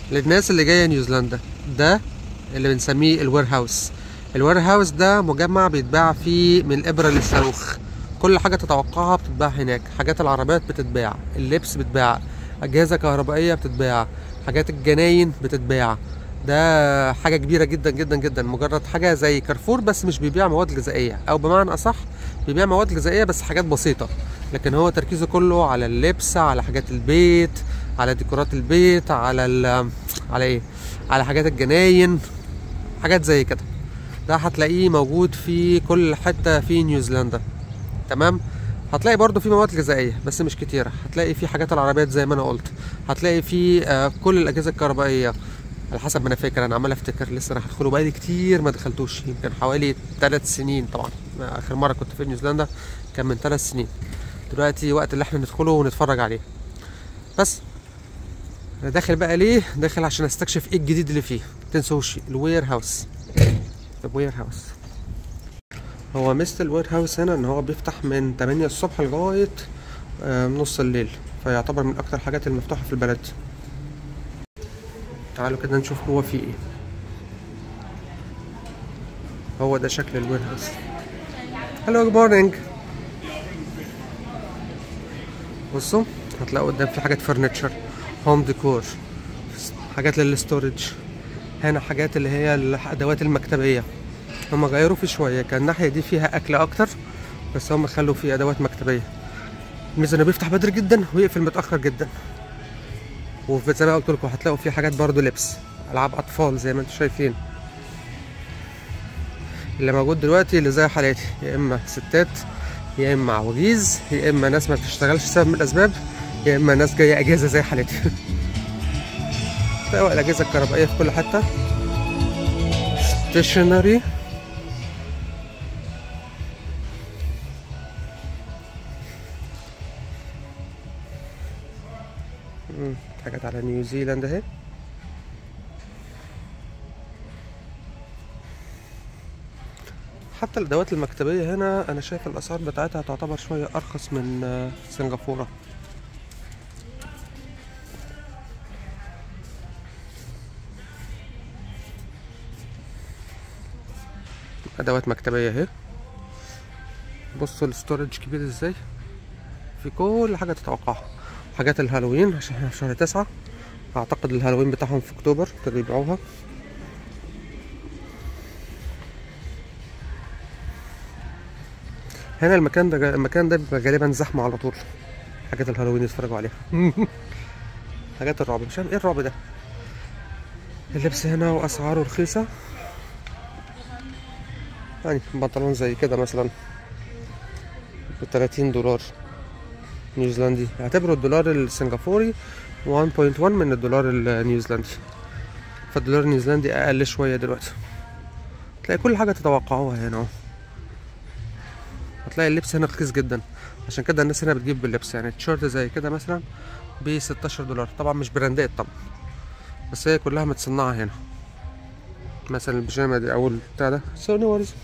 للناس اللي جايه نيوزيلندا ده اللي بنسميه الوير هاوس الوير هاوس ده مجمع بيتباع فيه من الابره للصاروخ كل حاجه تتوقعها بتتباع هناك حاجات العربيات بتتباع اللبس بتتباع اجهزه كهربائيه بتتباع حاجات الجناين بتتباع ده حاجه كبيره جدا جدا جدا مجرد حاجه زي كارفور بس مش بيبيع مواد غذائيه او بمعنى اصح بيبيع مواد غذائيه بس حاجات بسيطه لكن هو تركيزه كله على اللبس على حاجات البيت على ديكورات البيت على ال على ايه على حاجات الجناين حاجات زي كده ده هتلاقيه موجود في كل حته في نيوزيلندا تمام هتلاقي برضو في مواد غذائيه بس مش كتيره هتلاقي في حاجات العربيات زي ما انا قلت هتلاقي في آه، كل الاجهزه الكهربائيه على حسب ما انا فاكر انا عمال افتكر لسه انا هدخله بقالي كتير ما دخلتوش يمكن حوالي ثلاث سنين طبعا اخر مره كنت في نيوزيلندا كان من ثلاث سنين دلوقتي وقت اللي احنا ندخله ونتفرج عليه بس انا داخل بقى ليه داخل عشان استكشف ايه الجديد اللي فيه تنسوش الوير هاوس الوير هاوس هو ميزة الوير هاوس هنا ان هو بيفتح من 8 الصبح لغاية آه، نص الليل فيعتبر من اكتر الحاجات المفتوحة في البلد تعالوا كده نشوف هو فيه ايه هو ده شكل الوير هاوس هلو جود مورنينج بصوا هتلاقوا قدام في حاجات فرنتشر هوم ديكور حاجات للستورج هنا حاجات اللي هي الادوات المكتبيه هم غيروا فيه شويه كان الناحيه دي فيها اكل اكتر بس هم خلوا فيه ادوات مكتبيه الميزه انه بيفتح بدري جدا ويقفل متاخر جدا وزي ما قلت لكم هتلاقوا فيه حاجات برضو لبس العاب اطفال زي ما انتم شايفين اللي موجود دلوقتي اللي زي حالاتي يا اما ستات يا اما عواجيز يا اما ناس ما بتشتغلش سبب من الاسباب يا اما ناس جايه اجازه زي حالتي تلاقوا الاجهزه الكهربائيه في كل حته ستيشنري حاجات على نيوزيلاند اهي حتى الادوات المكتبيه هنا انا شايف الاسعار بتاعتها تعتبر شويه ارخص من آه، سنغافوره ادوات مكتبيه اهي بصوا الستورج كبير ازاي في كل حاجه تتوقعها حاجات الهالوين عشان احنا في شهر تسعة اعتقد الهالوين بتاعهم في اكتوبر ابتدوا يبيعوها هنا المكان ده المكان ده بيبقى غالبا زحمه على طول حاجات الهالوين يتفرجوا عليها حاجات الرعب مش عارف ايه الرعب ده اللبس هنا واسعاره رخيصه يعني بنطلون زي كده مثلا ب 30 دولار نيوزيلندي اعتبروا الدولار السنغافوري 1.1 من الدولار النيوزيلندي فالدولار النيوزيلندي اقل شويه دلوقتي تلاقي كل حاجه تتوقعوها هنا اهو هتلاقي اللبس هنا رخيص جدا عشان كده الناس هنا بتجيب باللبس يعني تيشيرت زي كده مثلا ب 16 دولار طبعا مش براندات طبعا بس هي كلها متصنعه هنا مثلا البيجامه دي او بتاع ده سوني وارز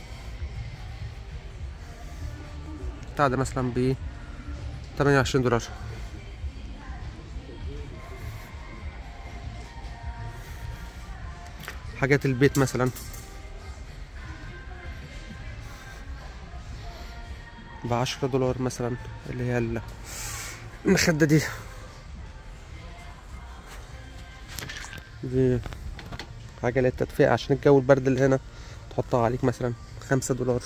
بتاع ده مثلا ب 28 دولار حاجات البيت مثلا بعشرة دولار مثلا اللي هي ال- المخدة دي دي حاجة للتدفئة عشان الجو البرد اللي هنا تحطها عليك مثلا خمسة دولار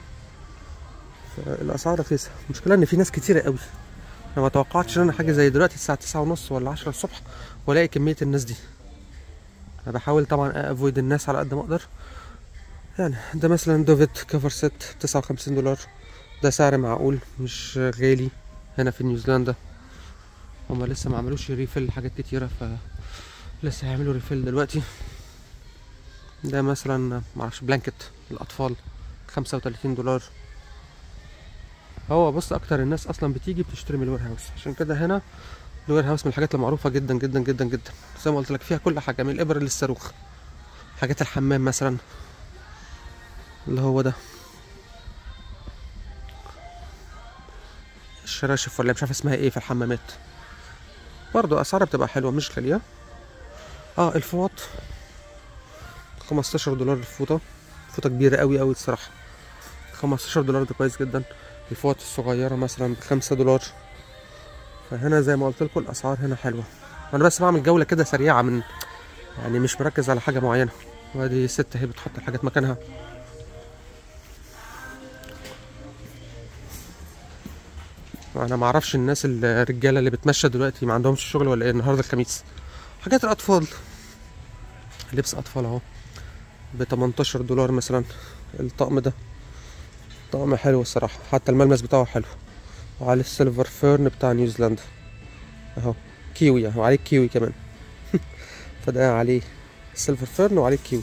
الأسعار رخيصة المشكلة إن في ناس كتيرة قوي أنا ما توقعتش إن أنا حاجة زي دلوقتي الساعة تسعة ونص ولا عشرة الصبح وألاقي كمية الناس دي أنا بحاول طبعا أفويد الناس على قد ما أقدر يعني ده مثلا دوفيت كفر ست تسعة وخمسين دولار ده سعر معقول مش غالي هنا في نيوزيلندا هما لسه ما عملوش ريفيل حاجات كتيرة ف لسه هيعملوا ريفيل دلوقتي ده مثلا معرفش بلانكت الأطفال خمسة وتلاتين دولار هو بص أكتر الناس أصلا بتيجي بتشتري من الوير هاوس عشان كده هنا الوير هاوس من الحاجات المعروفة جدا جدا جدا جدا زي ما قلت لك فيها كل حاجة من الإبر للصاروخ حاجات الحمام مثلا اللي هو ده الشراشف ولا مش عارف اسمها ايه في الحمامات برضو اسعارها بتبقى حلوه مش غاليه اه الفوط 15 دولار الفوطة فوطة كبيرة قوي قوي الصراحة 15 دولار ده كويس جدا الفوط الصغيرة مثلا بخمسة دولار فهنا زي ما قلت لكم الأسعار هنا حلوة أنا بس بعمل جولة كده سريعة من يعني مش مركز على حاجة معينة وادي ست اهي بتحط الحاجات مكانها انا ما اعرفش الناس الرجاله اللي بتمشى دلوقتي ما عندهمش شغل ولا ايه النهارده الخميس حاجات الاطفال لبس اطفال اهو ب 18 دولار مثلا الطقم ده طقم حلو الصراحه حتى الملمس بتاعه حلو وعليه السيلفر فيرن بتاع نيوزيلندا اهو كيوي اهو عليه كيوي كمان فده عليه السيلفر فيرن وعليه كيوي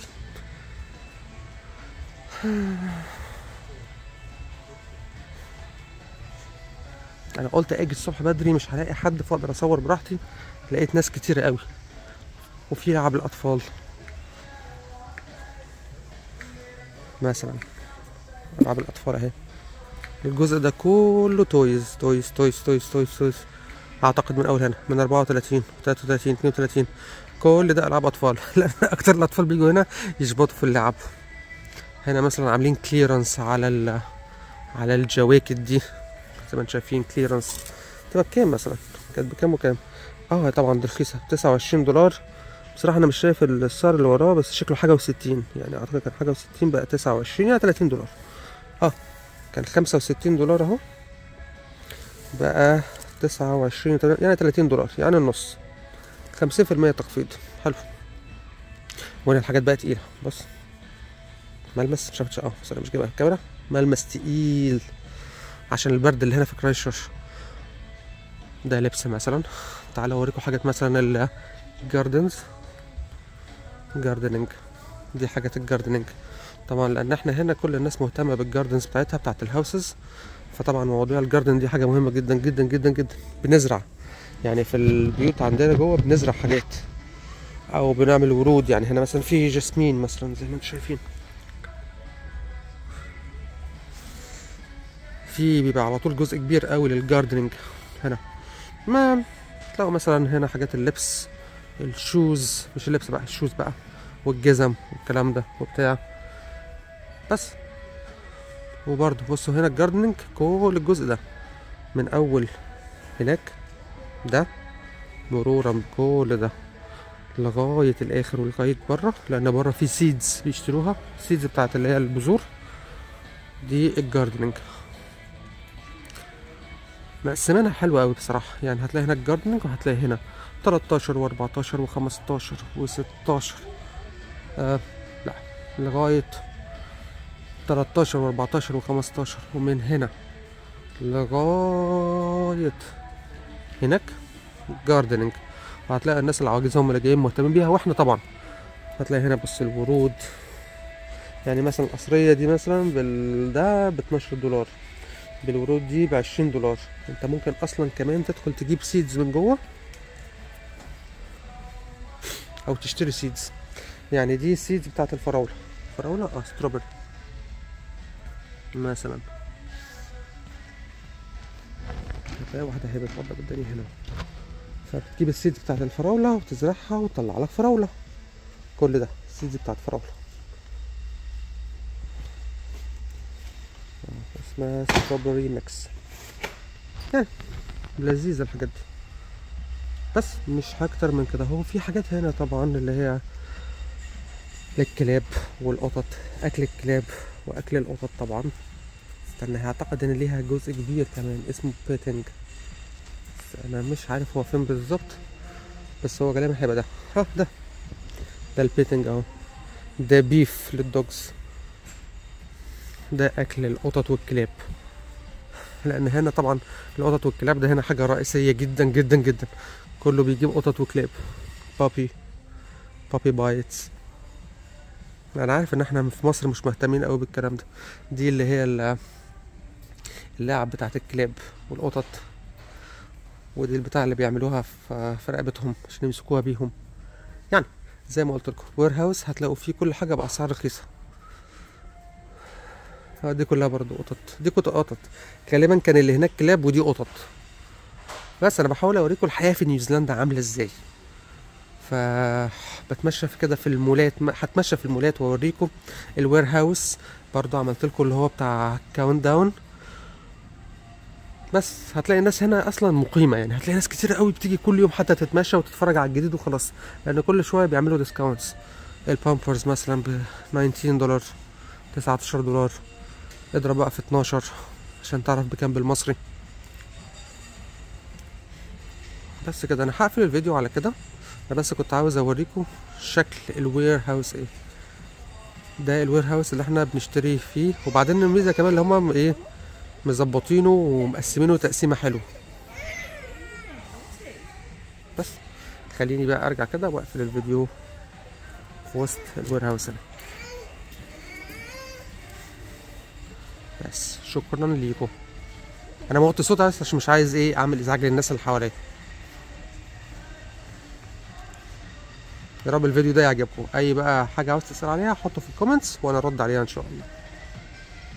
انا قلت اجي الصبح بدري مش هلاقي حد فاقدر اصور براحتي لقيت ناس كتير قوي وفي لعب الاطفال مثلا العاب الاطفال اهي الجزء ده كله تويز تويز تويز تويز تويز تويز اعتقد من اول هنا من 34 33 32 كل ده العاب اطفال لان اكتر الاطفال بيجوا هنا يشبطوا في اللعب هنا مثلا عاملين كليرنس على ال على الجواكت دي زي ما انتم شايفين كليرنس تبقى بكام مثلا كانت بكام وكام اه طبعا دي رخيصه 29 دولار بصراحه انا مش شايف السعر اللي وراه بس شكله حاجه و60 يعني اعتقد كان حاجه و60 بقى 29 يعني 30 دولار اه كان 65 دولار اهو بقى 29 يعني 30 دولار يعني النص 50% تخفيض حلو وهنا الحاجات بقى تقيله بص ملمس مش عارف اه بس انا مش جايبها الكاميرا ملمس تقيل عشان البرد اللي هنا في كرايشر ده لبس مثلا تعالوا اوريكم حاجات مثلا الجاردنز جاردنينج دي حاجات الجاردنينج طبعا لان احنا هنا كل الناس مهتمه بالجاردنز بتاعتها بتاعت الهاوسز فطبعا مواضيع الجاردن دي حاجه مهمه جدا جدا جدا جدا بنزرع يعني في البيوت عندنا جوه بنزرع حاجات او بنعمل ورود يعني هنا مثلا في جاسمين مثلا زي ما انتم شايفين في بيبقى على طول جزء كبير قوي للجاردنينج هنا ما تلاقوا مثلا هنا حاجات اللبس الشوز مش اللبس بقى الشوز بقى والجزم والكلام ده وبتاع بس وبرضه بصوا هنا الجاردنينج كل الجزء ده من اول هناك ده مرورا بكل ده لغاية الآخر ولغاية بره لأن بره في سيدز بيشتروها السيدز بتاعت اللي هي البذور دي الجاردنينج مقسمينها حلوة أوي بصراحة يعني هتلاقي هنا الجاردنينج وهتلاقي هنا 13 و14 و15 و16 آه لا لغاية 13 و14 و15 ومن هنا لغاية هناك جاردنينج وهتلاقي الناس العواجيز هم اللي جايين مهتمين بيها واحنا طبعا هتلاقي هنا بص الورود يعني مثلا القصرية دي مثلا بال ده ب 12 دولار بالورود دي ب 20 دولار انت ممكن اصلا كمان تدخل تجيب سيدز من جوه او تشتري سيدز يعني دي السيدز بتاعت الفراولة فراولة اه ستروبري مثلا هتلاقي واحدة هي بتوضب الدنيا هنا فبتجيب السيدز بتاعت الفراولة وتزرعها وتطلع لك فراولة كل ده السيدز بتاعت فراولة اسمها ستروبري ميكس يعني لذيذة الحاجات دي بس مش اكتر من كده هو في حاجات هنا طبعا اللي هي للكلاب والقطط اكل الكلاب واكل القطط طبعا استنى اعتقد ان ليها جزء كبير كمان اسمه بيتنج انا مش عارف هو فين بالظبط بس هو غالبا هيبقى ده ها ده ده البيتنج اهو ده بيف للدوجز ده اكل القطط والكلاب لان هنا طبعا القطط والكلاب ده هنا حاجه رئيسيه جدا جدا جدا كله بيجيب قطط وكلاب بابي بابي بايتس انا عارف ان احنا في مصر مش مهتمين قوي بالكلام ده دي اللي هي اللعب بتاعت الكلاب والقطط ودي البتاع اللي بيعملوها في في رقبتهم عشان يمسكوها بيهم يعني زي ما قلت لكم وير هاوس هتلاقوا فيه كل حاجه باسعار رخيصه دي كلها برضو قطط دي كنت قطط غالبا كان اللي هناك كلاب ودي قطط بس انا بحاول اوريكم الحياه في نيوزيلندا عامله ازاي ف بتمشى في كده في المولات ما- هتمشى في المولات واوريكم الوير هاوس برضو عملت لكم اللي هو بتاع كاونت داون بس هتلاقي الناس هنا اصلا مقيمه يعني هتلاقي ناس كتير قوي بتيجي كل يوم حتى تتمشى وتتفرج على الجديد وخلاص لان كل شويه بيعملوا ديسكاونتس البامبرز مثلا ب 19 دولار 19 دولار اضرب بقى في 12 عشان تعرف بكام بالمصري بس كده انا هقفل الفيديو على كده انا بس كنت عاوز اوريكم شكل الوير هاوس ايه ده الوير هاوس اللي احنا بنشتري فيه وبعدين الميزه كمان اللي هما ايه مظبطينه ومقسمينه تقسيمه حلوه بس خليني بقى ارجع كده واقفل الفيديو في وسط الوير هاوس هنا بس شكرا ليكم انا موطي الصوت بس عشان مش عايز ايه اعمل ازعاج للناس اللي حواليا يا رب الفيديو ده يعجبكم اي بقى حاجه عاوز تسال عليها حطه في الكومنتس وانا ارد عليها ان شاء الله